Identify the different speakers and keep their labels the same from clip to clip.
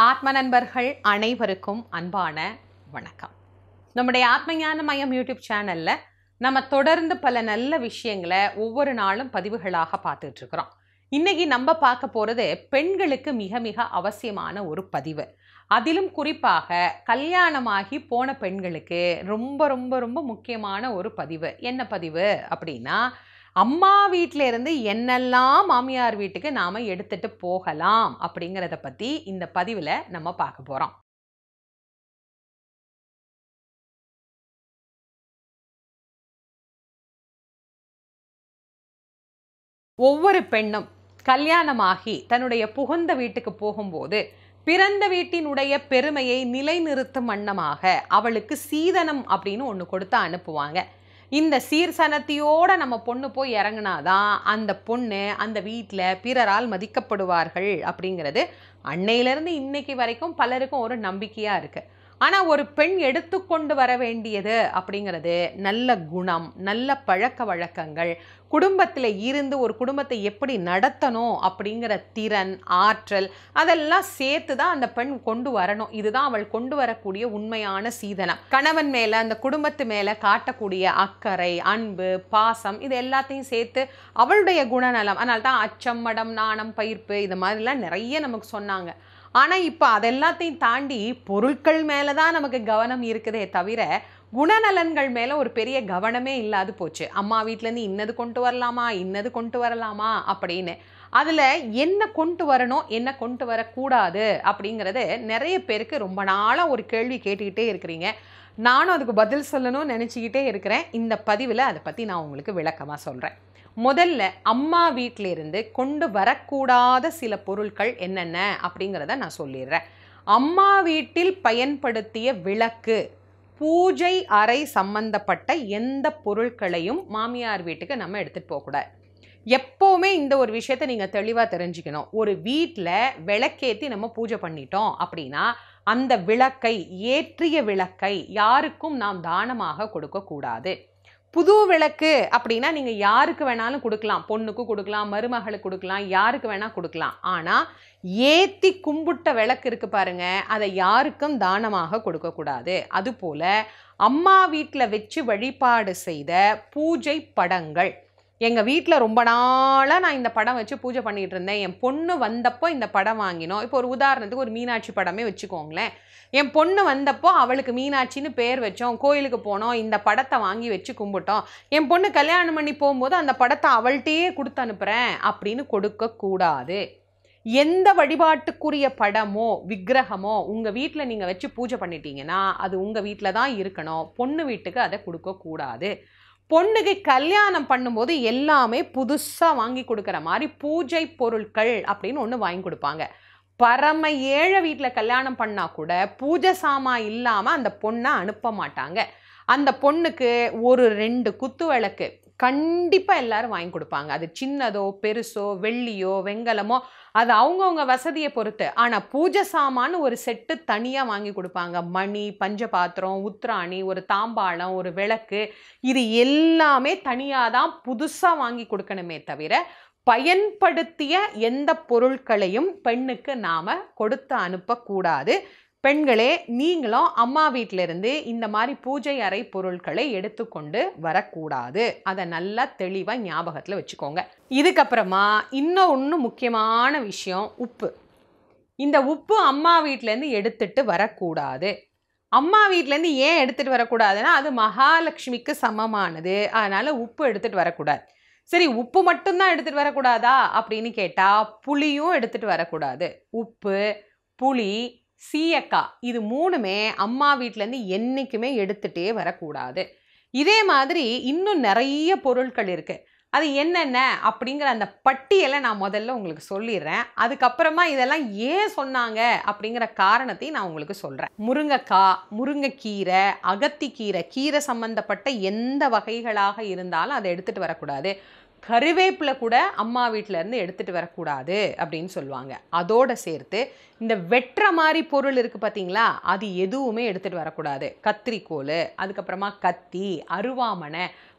Speaker 1: ஆத்ம நண்பர்கள் அனைவருக்கும் அன்பான வணக்கம் நம்முடைய ஆத்மஞான மயம் யூடியூப் சேனல்ல நம்ம தொடர்ந்து பல நல்ல விஷயங்களை ஒவ்வொரு நாளும் பதிவுகளாக பார்த்துட்டு இருக்கிறோம் இன்னைக்கு நம்ம பார்க்க போறது பெண்களுக்கு மிக மிக அவசியமான ஒரு பதிவு அதிலும் குறிப்பாக கல்யாணமாகி போன பெண்களுக்கு ரொம்ப ரொம்ப ரொம்ப முக்கியமான ஒரு பதிவு என்ன பதிவு அப்படின்னா அம்மா வீட்டில இருந்து என்னெல்லாம் மாமியார் வீட்டுக்கு நாம எடுத்துட்டு போகலாம் அப்படிங்கிறத பத்தி இந்த பதிவுல நம்ம பார்க்க போறோம் ஒவ்வொரு பெண்ணும் கல்யாணமாகி தன்னுடைய புகுந்த வீட்டுக்கு போகும்போது பிறந்த வீட்டினுடைய பெருமையை நிலைநிறுத்தும் வண்ணமாக அவளுக்கு சீதனம் அப்படின்னு ஒன்று கொடுத்து அனுப்புவாங்க இந்த சீர்சனத்தையோட நம்ம பொண்ணு போய் இறங்குனாதான் அந்த பொண்ணு அந்த வீட்டில் பிறரால் மதிக்கப்படுவார்கள் அப்படிங்கிறது அன்னையிலேருந்து இன்னைக்கு வரைக்கும் பலருக்கும் ஒரு நம்பிக்கையாக இருக்குது ஆனால் ஒரு பெண் எடுத்துக்கொண்டு வர வேண்டியது அப்படிங்கிறது நல்ல குணம் நல்ல பழக்க வழக்கங்கள் குடும்பத்தில் இருந்து ஒரு குடும்பத்தை எப்படி நடத்தணும் அப்படிங்கிற திறன் ஆற்றல் அதெல்லாம் சேர்த்து தான் அந்த பெண் கொண்டு வரணும் இதுதான் அவள் கொண்டு வரக்கூடிய உண்மையான சீதனம் கணவன் மேலே அந்த குடும்பத்து மேலே காட்டக்கூடிய அக்கறை அன்பு பாசம் இது எல்லாத்தையும் சேர்த்து அவளுடைய குணநலம் அதனால தான் அச்சம் மடம் நாணம் பயிர்ப்பு இது மாதிரிலாம் நிறைய நமக்கு சொன்னாங்க ஆனால் இப்போ அதெல்லாத்தையும் தாண்டி பொருட்கள் மேலே தான் நமக்கு கவனம் இருக்குதே தவிர குணநலன்கள் மேலே ஒரு பெரிய கவனமே இல்லாது போச்சு அம்மா வீட்டிலேருந்து இன்னது கொண்டு வரலாமா இன்னது கொண்டு வரலாமா அப்படின்னு அதில் என்ன கொண்டு வரணும் என்ன கொண்டு வரக்கூடாது அப்படிங்கிறது நிறைய பேருக்கு ரொம்ப நாளாக ஒரு கேள்வி கேட்டுக்கிட்டே இருக்கிறீங்க நானும் அதுக்கு பதில் சொல்லணும்னு நினச்சிக்கிட்டே இருக்கிறேன் இந்த பதிவில் அதை பற்றி நான் உங்களுக்கு விளக்கமாக சொல்கிறேன் முதல்ல அம்மா வீட்டிலிருந்து கொண்டு வரக்கூடாத சில பொருட்கள் என்னென்ன அப்படிங்கிறத நான் சொல்லிடுறேன் அம்மா வீட்டில் பயன்படுத்திய விளக்கு பூஜை அறை சம்பந்தப்பட்ட எந்த பொருட்களையும் மாமியார் வீட்டுக்கு நம்ம எடுத்துகிட்டு போகக்கூடாது எப்போவுமே இந்த ஒரு விஷயத்தை நீங்கள் தெளிவாக தெரிஞ்சுக்கணும் ஒரு வீட்டில் விளக்கேற்றி நம்ம பூஜை பண்ணிட்டோம் அப்படின்னா அந்த விளக்கை ஏற்றிய விளக்கை யாருக்கும் நாம் தானமாக கொடுக்கக்கூடாது புது விளக்கு அப்படின்னா நீங்கள் யாருக்கு வேணாலும் கொடுக்கலாம் பொண்ணுக்கு கொடுக்கலாம் மருமகளுக்கு கொடுக்கலாம் யாருக்கு வேணால் கொடுக்கலாம் ஆனால் ஏற்றி கும்பிட்ட விளக்கு இருக்கு பாருங்க அதை யாருக்கும் தானமாக கொடுக்கக்கூடாது அதுபோல் அம்மா வீட்டில் வச்சு வழிபாடு செய்த பூஜை படங்கள் எங்கள் வீட்டில் ரொம்ப நாளாக நான் இந்த படம் வச்சு பூஜை பண்ணிகிட்டு இருந்தேன் என் பொண்ணு வந்தப்போ இந்த படம் வாங்கினோம் இப்போ ஒரு உதாரணத்துக்கு ஒரு மீனாட்சி படமே வச்சுக்கோங்களேன் என் பொண்ணு வந்தப்போ அவளுக்கு மீனாட்சின்னு பேர் வச்சோம் கோயிலுக்கு போனோம் இந்த படத்தை வாங்கி வச்சு கும்பிட்டோம் என் பொண்ணு கல்யாணம் பண்ணி போகும்போது அந்த படத்தை அவள்கிட்டயே கொடுத்து அனுப்புகிறேன் அப்படின்னு கொடுக்கக்கூடாது எந்த வழிபாட்டுக்குரிய படமோ விக்கிரகமோ உங்கள் வீட்டில் நீங்கள் வச்சு பூஜை பண்ணிட்டீங்கன்னா அது உங்கள் வீட்டில் தான் இருக்கணும் பொண்ணு வீட்டுக்கு அதை கொடுக்கக்கூடாது பொண்ணுக்கு கல்யாணம் பண்ணும்போது எல்லாமே புதுசாக வாங்கி கொடுக்குற மாதிரி பூஜை பொருட்கள் அப்படின்னு ஒன்று வாங்கி கொடுப்பாங்க பரம ஏழை வீட்டில் கல்யாணம் பண்ணால் கூட பூஜை சாமா இல்லாமல் அந்த பொண்ணை அனுப்ப மாட்டாங்க அந்த பொண்ணுக்கு ஒரு ரெண்டு குத்து விளக்கு கண்டிப்பாக எல்லாரும் வாங்கி கொடுப்பாங்க அது சின்னதோ பெருசோ வெள்ளியோ வெங்கலமோ அது அவங்கவுங்க வசதியை பொறுத்து ஆனால் பூஜை சாமான்னு ஒரு செட்டு தனியாக வாங்கி கொடுப்பாங்க மணி பஞ்ச பாத்திரம் உத்ராணி ஒரு தாம்பாளம் ஒரு விளக்கு இது எல்லாமே தனியாக தான் புதுசாக வாங்கி கொடுக்கணுமே தவிர பயன்படுத்திய எந்த பொருட்களையும் பெண்ணுக்கு நாம் கொடுத்து அனுப்பக்கூடாது பெண்களே நீங்களும் அம்மா வீட்டிலிருந்து இந்த மாதிரி பூஜை அறை பொருட்களை எடுத்துக்கொண்டு வரக்கூடாது அதை நல்லா தெளிவாக ஞாபகத்தில் வச்சுக்கோங்க இதுக்கப்புறமா இன்னும் ஒன்று முக்கியமான விஷயம் உப்பு இந்த உப்பு அம்மா வீட்டிலேருந்து எடுத்துட்டு வரக்கூடாது அம்மா வீட்டிலேருந்து ஏன் எடுத்துகிட்டு வரக்கூடாதுன்னா அது மகாலட்சுமிக்கு சமமானது அதனால் உப்பு எடுத்துகிட்டு வரக்கூடாது சரி உப்பு மட்டும்தான் எடுத்துகிட்டு வரக்கூடாதா அப்படின்னு கேட்டால் புளியும் எடுத்துகிட்டு வரக்கூடாது உப்பு புளி சீயக்காய் இது மூணுமே அம்மா வீட்டிலேருந்து என்றைக்குமே எடுத்துகிட்டே வரக்கூடாது இதே மாதிரி இன்னும் நிறைய பொருட்கள் இருக்குது அது என்னென்ன அப்படிங்கிற அந்த பட்டியலை நான் முதல்ல உங்களுக்கு சொல்லிடுறேன் அதுக்கப்புறமா இதெல்லாம் ஏன் சொன்னாங்க அப்படிங்கிற காரணத்தையும் நான் உங்களுக்கு சொல்கிறேன் முருங்கைக்காய் முருங்கைக்கீரை அகத்திக்கீரை கீரை சம்மந்தப்பட்ட எந்த வகைகளாக இருந்தாலும் அதை எடுத்துகிட்டு வரக்கூடாது கருவேப்பிலை கூட அம்மா வீட்டிலேருந்து எடுத்துகிட்டு வரக்கூடாது அப்படின்னு சொல்லுவாங்க அதோடு சேர்த்து இந்த வெட்டுற மாதிரி பொருள் இருக்குது பார்த்தீங்களா அது எதுவுமே எடுத்துகிட்டு வரக்கூடாது கத்திரிக்கோல் அதுக்கப்புறமா கத்தி அருவாமனை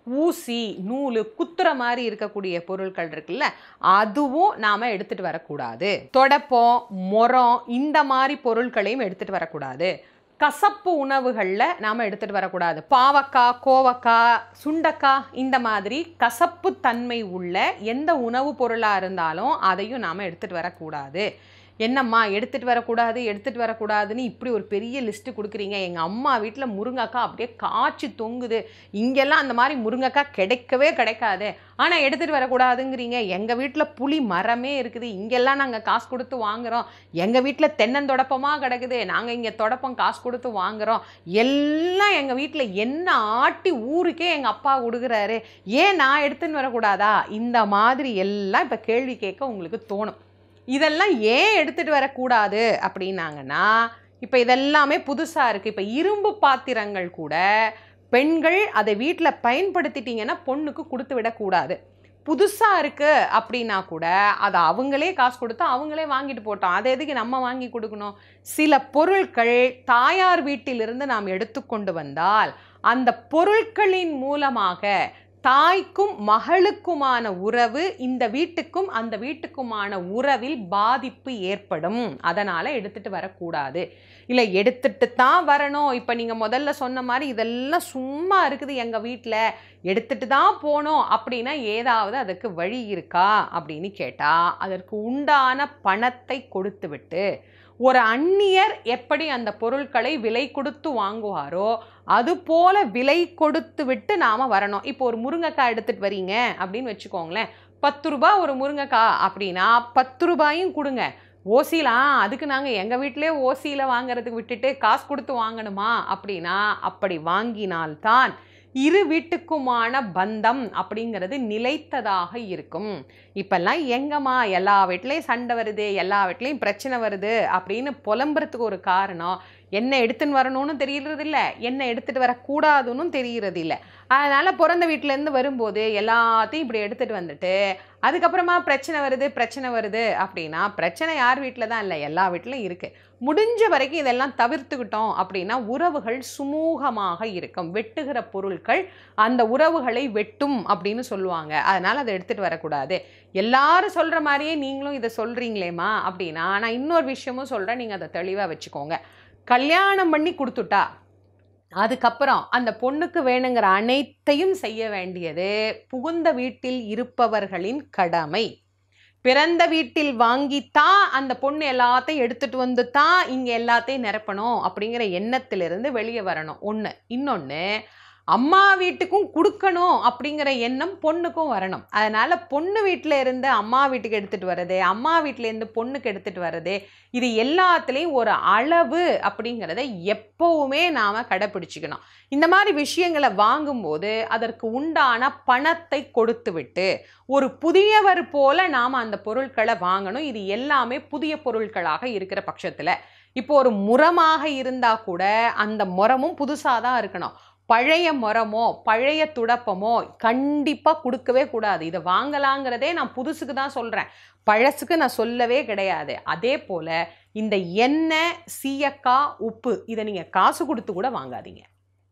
Speaker 1: ஊசி நூல் குத்துற மாதிரி இருக்கக்கூடிய பொருட்கள் இருக்குல்ல அதுவும் நாம் எடுத்துகிட்டு வரக்கூடாது தொடப்பம் முறம் இந்த மாதிரி பொருட்களையும் எடுத்துகிட்டு வரக்கூடாது கசப்பு உணவுகளில் நாம் எடுத்துகிட்டு வரக்கூடாது பாவக்காய் கோவக்காய் சுண்டக்காய் இந்த மாதிரி கசப்பு தன்மை உள்ள எந்த உணவுப் பொருளாக இருந்தாலும் அதையும் நாம் எடுத்துகிட்டு வரக்கூடாது என்னம்மா எடுத்துகிட்டு வரக்கூடாது எடுத்துகிட்டு வரக்கூடாதுன்னு இப்படி ஒரு பெரிய லிஸ்ட்டு கொடுக்குறீங்க எங்கள் அம்மா வீட்டில் முருங்கைக்காய் அப்படியே காய்ச்சி தொங்குது இங்கெல்லாம் அந்த மாதிரி முருங்கைக்காய் கிடைக்கவே கிடைக்காது ஆனால் எடுத்துகிட்டு வரக்கூடாதுங்கிறீங்க எங்கள் வீட்டில் புளி மரமே இருக்குது இங்கெல்லாம் நாங்கள் காசு கொடுத்து வாங்குகிறோம் எங்கள் வீட்டில் தென்னந்தொடப்பமாக கிடக்குது நாங்கள் இங்கே தொடப்பம் காசு கொடுத்து வாங்குகிறோம் எல்லாம் எங்கள் வீட்டில் என்ன ஆட்டி ஊருக்கே எங்கள் அப்பா கொடுக்குறாரு ஏன் நான் எடுத்துன்னு வரக்கூடாதா இந்த மாதிரி எல்லாம் இப்போ கேள்வி கேட்க உங்களுக்கு தோணும் இதெல்லாம் ஏன் எடுத்துகிட்டு வரக்கூடாது அப்படின்னாங்கன்னா இப்போ இதெல்லாமே புதுசாக இருக்குது இப்போ இரும்பு பாத்திரங்கள் கூட பெண்கள் அதை வீட்டில் பயன்படுத்திட்டீங்கன்னா பொண்ணுக்கு கொடுத்து விடக்கூடாது புதுசாக இருக்குது அப்படின்னா கூட அதை அவங்களே காசு கொடுத்து அவங்களே வாங்கிட்டு போட்டோம் அதை எதுக்கு நம்ம வாங்கி கொடுக்கணும் சில பொருட்கள் தாயார் வீட்டிலிருந்து நாம் எடுத்துக்கொண்டு வந்தால் அந்த பொருட்களின் மூலமாக தாய்க்கும் மகளுக்குமான உறவு இந்த வீட்டுக்கும் அந்த வீட்டுக்குமான உறவில் பாதிப்பு ஏற்படும் அதனால் எடுத்துட்டு வரக்கூடாது இல்லை எடுத்துட்டு தான் வரணும் இப்போ நீங்கள் முதல்ல சொன்ன மாதிரி இதெல்லாம் சும்மா இருக்குது எங்கள் வீட்டில் எடுத்துட்டு தான் போகணும் அப்படின்னா ஏதாவது அதுக்கு வழி இருக்கா அப்படின்னு கேட்டால் அதற்கு உண்டான பணத்தை கொடுத்து விட்டு ஒரு அந்நியர் எப்படி அந்த பொருட்களை விலை கொடுத்து வாங்குவாரோ அது போல விலை கொடுத்து விட்டு நாம் வரணும் இப்போ ஒரு முருங்கைக்காய் எடுத்துகிட்டு வரீங்க அப்படின்னு வச்சுக்கோங்களேன் பத்து ரூபா ஒரு முருங்கைக்காய் அப்படின்னா பத்து ரூபாயும் கொடுங்க ஓசிலாம் அதுக்கு நாங்கள் எங்கள் வீட்டிலே ஓசியில் வாங்குறதுக்கு விட்டுட்டு காசு கொடுத்து வாங்கணுமா அப்படின்னா அப்படி வாங்கினால்தான் இரு வீட்டுக்குமான பந்தம் அப்படிங்கிறது நிலைத்ததாக இருக்கும் இப்பெல்லாம் எங்கம்மா எல்லா வீட்லேயும் சண்டை வருது எல்லா வீட்லேயும் பிரச்சனை வருது அப்படின்னு புலம்புறதுக்கு ஒரு காரணம் என்ன எடுத்துன்னு வரணும்னு தெரியறது இல்லை என்ன எடுத்துகிட்டு வரக்கூடாதுன்னு தெரியறது இல்லை அதனால் பிறந்த வீட்டிலேருந்து வரும்போது எல்லாத்தையும் இப்படி எடுத்துகிட்டு வந்துட்டு அதுக்கப்புறமா பிரச்சனை வருது பிரச்சனை வருது அப்படின்னா பிரச்சனை யார் வீட்டில் தான் இல்லை எல்லா வீட்டிலும் இருக்குது முடிஞ்ச வரைக்கும் இதெல்லாம் தவிர்த்துக்கிட்டோம் அப்படின்னா உறவுகள் சுமூகமாக இருக்கும் வெட்டுகிற பொருட்கள் அந்த உறவுகளை வெட்டும் அப்படின்னு சொல்லுவாங்க அதனால் அதை எடுத்துகிட்டு வரக்கூடாது எல்லாரும் சொல்கிற மாதிரியே நீங்களும் இதை சொல்கிறீங்களேம்மா அப்படின்னா நான் இன்னொரு விஷயமும் சொல்கிறேன் நீங்கள் அதை தெளிவாக வச்சுக்கோங்க கல்யாணம் பண்ணி கொடுத்துட்டா அதுக்கப்புறம் அந்த பொண்ணுக்கு வேணுங்கிற அனைத்தையும் செய்ய வேண்டியது புகுந்த வீட்டில் இருப்பவர்களின் கடமை பிறந்த வீட்டில் வாங்கித்தான் அந்த பொண்ணு எல்லாத்தையும் எடுத்துட்டு வந்து தான் இங்கே எல்லாத்தையும் நிரப்பணும் அப்படிங்கிற எண்ணத்திலிருந்து வெளியே வரணும் ஒன்று இன்னொன்று அம்மா வீட்டுக்கும் கொடுக்கணும் அப்படிங்கிற எண்ணம் பொண்ணுக்கும் வரணும் அதனால் பொண்ணு வீட்டில் இருந்து அம்மா வீட்டுக்கு எடுத்துகிட்டு வர்றது அம்மா வீட்டிலேருந்து பொண்ணுக்கு எடுத்துகிட்டு வர்றது இது எல்லாத்துலேயும் ஒரு அளவு அப்படிங்கிறத எப்போவுமே நாம் கடைப்பிடிச்சிக்கணும் இந்த மாதிரி விஷயங்களை வாங்கும்போது அதற்கு உண்டான பணத்தை கொடுத்து விட்டு ஒரு புதியவர் போல நாம் அந்த பொருட்களை வாங்கணும் இது எல்லாமே புதிய பொருட்களாக இருக்கிற பட்சத்தில் இப்போ ஒரு முறமாக இருந்தால் கூட அந்த முறமும் புதுசாக தான் இருக்கணும் பழைய முறமோ பழைய துடப்பமோ கண்டிப்பாக கொடுக்கவே கூடாது இதை வாங்கலாங்கிறதே நான் புதுசுக்கு தான் சொல்கிறேன் பழசுக்கு நான் சொல்லவே கிடையாது அதே போல் இந்த எண்ணெய் சீயக்காய் உப்பு இதை நீங்கள் காசு கொடுத்து கூட வாங்காதீங்க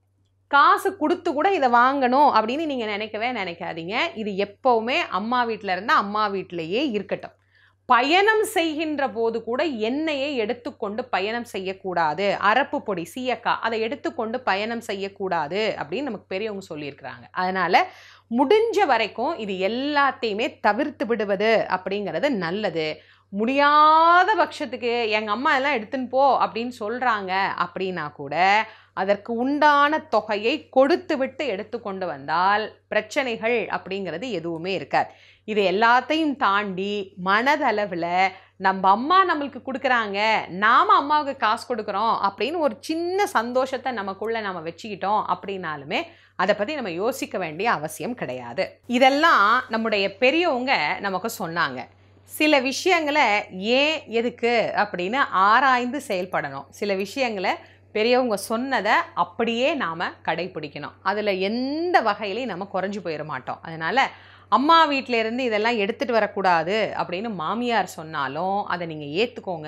Speaker 1: காசு கொடுத்து கூட இதை வாங்கணும் அப்படின்னு நீங்கள் நினைக்கவே நினைக்காதீங்க இது எப்போவுமே அம்மா வீட்டில் இருந்தால் அம்மா வீட்டிலேயே இருக்கட்டும் பயணம் செய்கின்ற போது கூட எண்ணெயை எடுத்துக்கொண்டு பயணம் செய்யக்கூடாது அரப்பு பொடி சீயக்காய் அதை எடுத்துக்கொண்டு பயணம் செய்யக்கூடாது அப்படின்னு நமக்கு பெரியவங்க சொல்லியிருக்கிறாங்க அதனால் முடிஞ்ச வரைக்கும் இது எல்லாத்தையுமே தவிர்த்து விடுவது அப்படிங்கிறது நல்லது முடியாத பட்சத்துக்கு எங்கள் அம்மா எல்லாம் எடுத்துன்னு போ அப்படின்னு சொல்கிறாங்க அப்படின்னா கூட அதற்கு உண்டான தொகையை கொடுத்து விட்டு எடுத்துக்கொண்டு வந்தால் பிரச்சனைகள் அப்படிங்கிறது எதுவுமே இருக்காது இது எல்லாத்தையும் தாண்டி மனதளவில் நம்ம அம்மா நம்மளுக்கு கொடுக்குறாங்க நாம் அம்மாவுக்கு காசு கொடுக்குறோம் அப்படின்னு ஒரு சின்ன சந்தோஷத்தை நமக்குள்ளே நம்ம வச்சுக்கிட்டோம் அப்படின்னாலுமே அதை பற்றி நம்ம யோசிக்க வேண்டிய அவசியம் கிடையாது இதெல்லாம் நம்முடைய பெரியவங்க நமக்கு சொன்னாங்க சில விஷயங்களை ஏன் எதுக்கு அப்படின்னு ஆராய்ந்து செயல்படணும் சில விஷயங்களை பெரியவங்க சொன்னதை அப்படியே நாம் கடைப்பிடிக்கணும் அதில் எந்த வகையிலையும் நம்ம குறைஞ்சு போயிட மாட்டோம் அதனால் அம்மா வீட்டில இருந்து இதெல்லாம் எடுத்துகிட்டு வரக்கூடாது அப்படின்னு மாமியார் சொன்னாலும் அதை நீங்கள் ஏற்றுக்கோங்க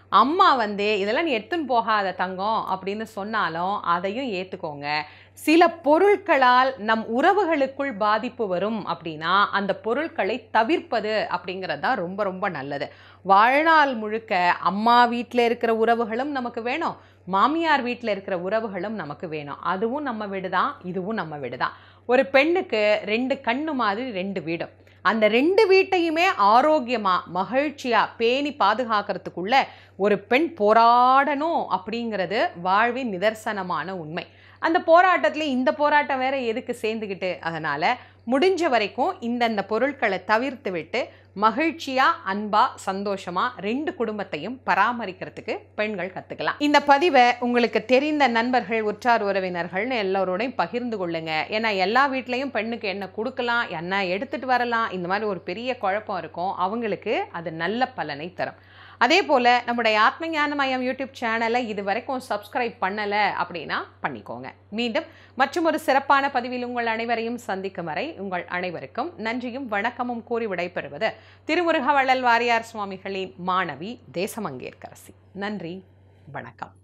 Speaker 1: அம்மா வந்து இதெல்லாம் நீ எடுத்துன்னு போகாத தங்கம் அப்படின்னு சொன்னாலும் அதையும் ஏற்றுக்கோங்க சில பொருட்களால் நம் உறவுகளுக்குள் பாதிப்பு வரும் அப்படின்னா அந்த பொருட்களை தவிர்ப்பது அப்படிங்கிறது தான் ரொம்ப ரொம்ப நல்லது வாழ்நாள் முழுக்க அம்மா வீட்டில் இருக்கிற உறவுகளும் நமக்கு வேணும் மாமியார் வீட்டில் இருக்கிற உறவுகளும் நமக்கு வேணும் அதுவும் நம்ம வீடு தான் இதுவும் நம்ம வீடு தான் ஒரு பெண்ணுக்கு ரெண்டு கண்ணு மாதிரி ரெண்டு வீடும் அந்த ரெண்டு வீட்டையுமே ஆரோக்கியமாக மகிழ்ச்சியாக பேணி பாதுகாக்கிறதுக்குள்ள ஒரு பெண் போராடணும் அப்படிங்கிறது வாழ்வின் நிதர்சனமான உண்மை அந்த போராட்டத்தில் இந்த போராட்டம் வேற எதுக்கு சேர்ந்துக்கிட்டு அதனால் முடிஞ்ச வரைக்கும் இந்தந்த பொருட்களை தவிர்த்து விட்டு மகிழ்ச்சியாக அன்பாக சந்தோஷமாக ரெண்டு குடும்பத்தையும் பராமரிக்கிறதுக்கு பெண்கள் கற்றுக்கலாம் இந்த பதிவை உங்களுக்கு தெரிந்த நண்பர்கள் உற்றார் உறவினர்கள்னு எல்லோரோடையும் பகிர்ந்து கொள்ளுங்க ஏன்னா எல்லா வீட்லேயும் பெண்ணுக்கு என்ன கொடுக்கலாம் என்ன எடுத்துகிட்டு வரலாம் இந்த மாதிரி ஒரு பெரிய குழப்பம் இருக்கும் அவங்களுக்கு அது நல்ல பலனை தரும் அதே போல் நம்முடைய ஆத்ம ஞான மையம் யூடியூப் சேனலை இது வரைக்கும் சப்ஸ்கிரைப் பண்ணலை அப்படின்னா பண்ணிக்கோங்க மீண்டும் மற்றும் ஒரு சிறப்பான பதிவில் உங்கள் அனைவரையும் சந்திக்கும் வரை உங்கள் அனைவருக்கும் நன்றியும் வணக்கமும் கூறி விடைபெறுவது திருமுருகவள்ளல் வாரியார் சுவாமிகளின் மாணவி தேசமங்கேற்கரசி நன்றி வணக்கம்